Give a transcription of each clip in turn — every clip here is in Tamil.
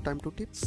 time to tips.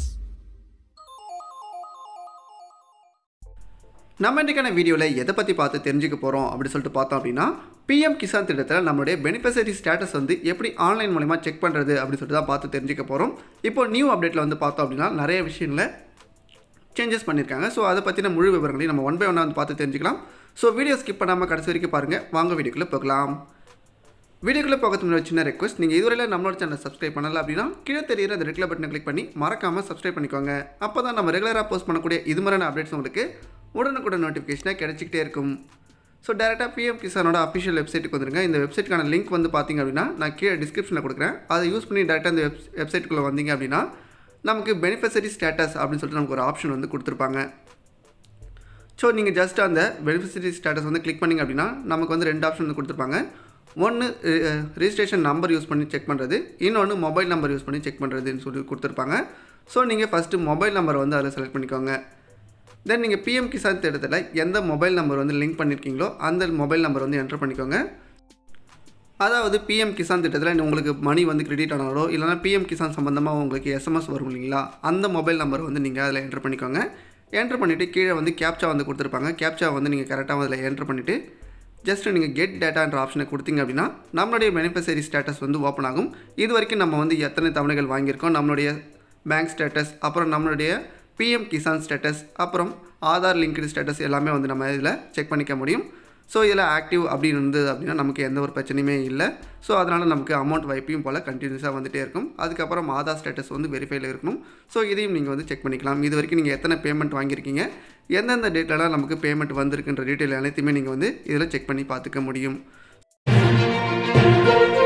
நம்ம இன்றைக்கான வீடியோவில் எதை பற்றி பார்த்து தெரிஞ்சுக்க போகிறோம் அப்படின்னு சொல்லிட்டு பார்த்தோம் அப்படின்னா பிஎம் கிசான் திட்டத்தில் நம்மளுடைய பெனிஃபிஷரி ஸ்டேட்டஸ் வந்து எப்படி ஆன்லைன் மூலமா செக் பண்ணுறது அப்படின்னு சொல்லிட்டு தான் பார்த்து தெரிஞ்சுக்க போகிறோம் இப்போ நியூ அப்டேட்டில் வந்து பார்த்தோம் அப்படின்னா நிறைய விஷயங்களை சேஞ்சஸ் பண்ணியிருக்காங்க ஸோ அதை பற்றின முழு விவரங்களையும் நம்ம ஒன் பை ஒன்னாக வந்து பார்த்து தெரிஞ்சுக்கலாம் ஸோ வீடியோ ஸ்கிப் பண்ணாமல் கடைசி வரைக்கும் பாருங்கள் வாங்க வீடியோக்குள்ளே போகலாம் வீடியோக்குள்ளே போகிறதுக்கு முன்னாடி ஒரு சின்ன ரெக்வஸ்ட் நீங்கள் இதுவரையில் நம்மளோட சேனல் சப்ஸ்கிரைப் பண்ணல அப்படின்னா கீழே தெரியுற அந்த ரெகுலர் பட்டனை கிளிக் பண்ணி மறக்காமல் சப்ஸ்கிரைப் பண்ணிக்கோங்க அப்போ தான் நம்ம ரெகுலராக போஸ்ட் பண்ணக்கூடிய இது மாதிரியான அப்டேட்ஸ் உங்களுக்கு உடனுக்குடன் நோட்டிஃபிகேஷனாக கிடைச்சிக்கிட்டே இருக்கும் ஸோ டேரெக்டாக பிஎம் கிசானோட அஃபிஷியல் வெப்சைட்டுக்கு வந்துருங்க இந்த வெப்சைட்டுக்கான லிங்க் வந்து பார்த்தீங்க அப்படின்னா நான் கீழே டிஸ்கிரிப்ஷனில் கொடுக்குறேன் அதை யூஸ் பண்ணி டேரெக்டாக இந்த வெப் வெப்சைட்டுக்குள்ளே வந்தீங்க அப்படின்னா நமக்கு பெனிஃபிஷரி ஸ்டேட்டஸ் அப்படின்னு சொல்லிட்டு நமக்கு ஒரு ஆப்ஷன் வந்து கொடுத்துருப்பாங்க ஸோ நீங்கள் ஜஸ்ட் அந்த பெனிஃபிஷரி ஸ்டேட்டஸ் வந்து கிளிக் பண்ணிங்க அப்படின்னா நமக்கு வந்து ரெண்டு ஆப்ஷன் வந்து கொடுத்துருப்பாங்க ஒன்று ரிஜிஸ்ட்ரேஷன் நம்பர் யூஸ் பண்ணி செக் பண்ணுறது இன்னொன்று மொபைல் நம்பர் யூஸ் பண்ணி செக் பண்ணுறதுன்னு சொல்லி கொடுத்துருப்பாங்க ஸோ நீங்கள் ஃபஸ்ட்டு மொபைல் நம்பர் வந்து அதில் செலக்ட் பண்ணிக்கோங்க தென் நீங்கள் பிஎம் கிசான் திட்டத்தில் எந்த மொபைல் நம்பர் வந்து லிங்க் பண்ணியிருக்கீங்களோ அந்த மொபைல் நம்பர் வந்து என்டர் பண்ணிக்கோங்க அதாவது பிஎம் கிசான் திட்டத்தில் உங்களுக்கு மணி வந்து கிரெடிட் ஆனாலோ இல்லைனா பிஎம் கிசான் சம்மந்தமாக உங்களுக்கு எஸ்எம்எஸ் வரும் இல்லைங்களா அந்த மொபைல் நம்பர் வந்து நீங்கள் அதில் என்டர் பண்ணிக்கோங்க என்டர் பண்ணிவிட்டு கீழே வந்து கேப்ச்சா வந்து கொடுத்துருப்பாங்க கேப்ச்சா வந்து நீங்கள் கரெக்டாக அதில் என்டர் பண்ணிவிட்டு ஜஸ்ட் நீங்கள் கெட் டேட்டான்ற ஆப்ஷனை கொடுத்தீங்க அப்படின்னா நம்மளுடைய பெனிஃபிஷரி ஸ்டேட்டஸ் வந்து ஓப்பன் ஆகும் இது வரைக்கும் நம்ம வந்து எத்தனை தவணைகள் வாங்கியிருக்கோம் நம்மளுடைய பேங்க் ஸ்டேட்டஸ் அப்புறம் நம்மளுடைய பிஎம் கிசான் ஸ்டேட்டஸ் அப்புறம் ஆதார் லிங்க்டு ஸ்டேட்டஸ் எல்லாமே வந்து நம்ம இதில் செக் பண்ணிக்க முடியும் ஸோ இதில் ஆக்டிவ் அப்படின்னு இருந்தது அப்படின்னா நமக்கு எந்த ஒரு பிரச்சனையுமே இல்லை ஸோ அதனால் நமக்கு அமௌண்ட் வைப்பையும் போல் கண்டினியூஸாக வந்துகிட்டே இருக்கும் அதுக்கப்புறம் ஆதார் ஸ்டேட்டஸ் வந்து வெரிஃபைல இருக்கணும் ஸோ இதையும் நீங்கள் வந்து செக் பண்ணிக்கலாம் இது வரைக்கும் நீங்கள் எத்தனை பேமெண்ட் வாங்கியிருக்கீங்க எந்தெந்த டேட்லலாம் நமக்கு பேமெண்ட் வந்திருக்குன்ற டீட்டெயில் அனைத்துமே நீங்கள் வந்து இதில் செக் பண்ணி பார்த்துக்க முடியும்